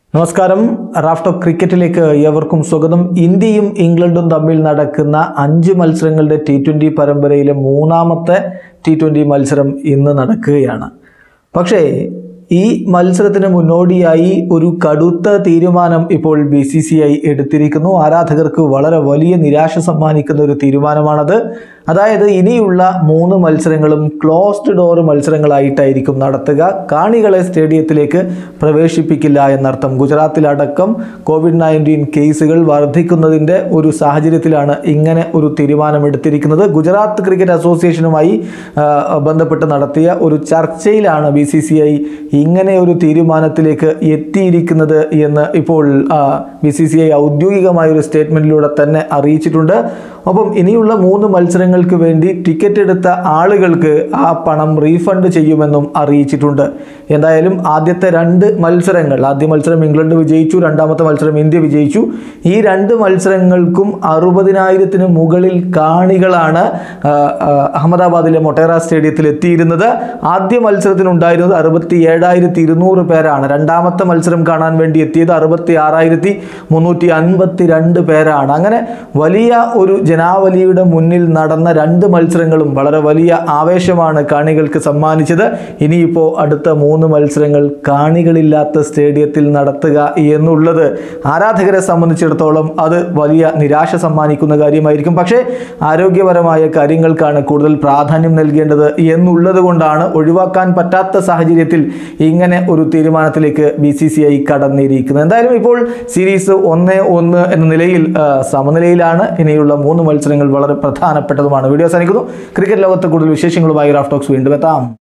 നമസ്കാരം raft of ക്രിക്കറ്റിലേക്ക് ഏവർക്കും സ്വാഗതം ഇന്ത്യയും ഇംഗ്ലണ്ടും തമ്മിൽ നടക്കുന്ന അഞ്ച് മത്സരങ്ങളുടെ ടി ട്വൻ്റി പരമ്പരയിലെ മൂന്നാമത്തെ ടി ട്വൻ്റി മത്സരം ഇന്ന് നടക്കുകയാണ് പക്ഷേ ഈ മത്സരത്തിന് മുന്നോടിയായി ഒരു കടുത്ത തീരുമാനം ഇപ്പോൾ ബി സി സി ഐ എടുത്തിരിക്കുന്നു ആരാധകർക്ക് വളരെ വലിയ നിരാശ സമ്മാനിക്കുന്ന ഒരു തീരുമാനമാണത് അതായത് ഇനിയുള്ള മൂന്ന് മത്സരങ്ങളും ക്ലോസ്ഡ് ഡോർ മത്സരങ്ങളായിട്ടായിരിക്കും നടത്തുക കാണികളെ സ്റ്റേഡിയത്തിലേക്ക് പ്രവേശിപ്പിക്കില്ല എന്നർത്ഥം ഗുജറാത്തിലടക്കം കോവിഡ് നയൻറ്റീൻ കേസുകൾ വർദ്ധിക്കുന്നതിൻ്റെ ഒരു സാഹചര്യത്തിലാണ് ഇങ്ങനെ ഒരു തീരുമാനമെടുത്തിരിക്കുന്നത് ഗുജറാത്ത് ക്രിക്കറ്റ് അസോസിയേഷനുമായി ആ, ബന്ധപ്പെട്ട് നടത്തിയ ഒരു ചർച്ചയിലാണ് ബി സി സി ഐ ഇങ്ങനെ ഒരു തീരുമാനത്തിലേക്ക് എത്തിയിരിക്കുന്നത് എന്ന് ഇപ്പോൾ ബി സി സി ഐ ഔദ്യോഗികമായ ഒരു സ്റ്റേറ്റ്മെൻറ്റിലൂടെ തന്നെ അറിയിച്ചിട്ടുണ്ട് ഒപ്പം ഇനിയുള്ള മൂന്ന് മത്സരങ്ങൾക്ക് വേണ്ടി ടിക്കറ്റ് എടുത്ത ആളുകൾക്ക് ആ പണം റീഫണ്ട് ചെയ്യുമെന്നും അറിയിച്ചിട്ടുണ്ട് എന്തായാലും ആദ്യത്തെ രണ്ട് മത്സരങ്ങൾ ആദ്യ മത്സരം ഇംഗ്ലണ്ട് വിജയിച്ചു രണ്ടാമത്തെ മത്സരം ഇന്ത്യ വിജയിച്ചു ഈ രണ്ട് മത്സരങ്ങൾക്കും അറുപതിനായിരത്തിന് മുകളിൽ കാണികളാണ് ആ, ആ, അഹമ്മദാബാദിലെ മൊട്ടേറ സ്റ്റേഡിയത്തിൽ എത്തിയിരുന്നത് ആദ്യ മത്സരത്തിനുണ്ടായിരുന്നത് അറുപത്തി ഏഴായിരത്തി ഇരുന്നൂറ് പേരാണ് രണ്ടാമത്തെ മത്സരം കാണാൻ വേണ്ടി എത്തിയത് അറുപത്തി ആറായിരത്തി മുന്നൂറ്റി അൻപത്തി രണ്ട് പേരാണ് അങ്ങനെ വലിയ ഒരു ജനാവലിയുടെ മുന്നിൽ നടന്ന രണ്ട് മത്സരങ്ങളും വളരെ വലിയ ആവേശമാണ് കാണികൾക്ക് സമ്മാനിച്ചത് ഇനിയിപ്പോൾ അടുത്ത മൂന്ന് മത്സരങ്ങൾ കാണികളില്ലാത്ത സ്റ്റേഡിയത്തിൽ നടത്തുക എന്നുള്ളത് ആരാധകരെ സംബന്ധിച്ചിടത്തോളം അത് വലിയ നിരാശ സമ്മാനിക്കുന്ന കാര്യമായിരിക്കും പക്ഷേ ആരോഗ്യപരമായ കാര്യങ്ങൾക്കാണ് കൂടുതൽ പ്രാധാന്യം നൽകേണ്ടത് എന്നുള്ളത് കൊണ്ടാണ് ഒഴിവാക്കാൻ പറ്റാത്ത സാഹചര്യത്തിൽ ഇങ്ങനെ ഒരു തീരുമാനത്തിലേക്ക് ബി സി സി ഐ കടന്നിരിക്കുന്നത് എന്തായാലും ഇപ്പോൾ സീരീസ് ഒന്ന് ഒന്ന് എന്ന നിലയിൽ ആ, സമനിലയിലാണ് ഇനിയുള്ള മൂന്ന് മത്സരങ്ങൾ വളരെ പ്രധാനപ്പെട്ടതുമാണ് വീഡിയോ അവസാനിക്കുന്നു ക്രിക്കറ്റ് ലോകത്തെ കൂടുതൽ വിശേഷങ്ങളുമായി റാഫ് ടോക്സ് വീണ്ടും എത്താം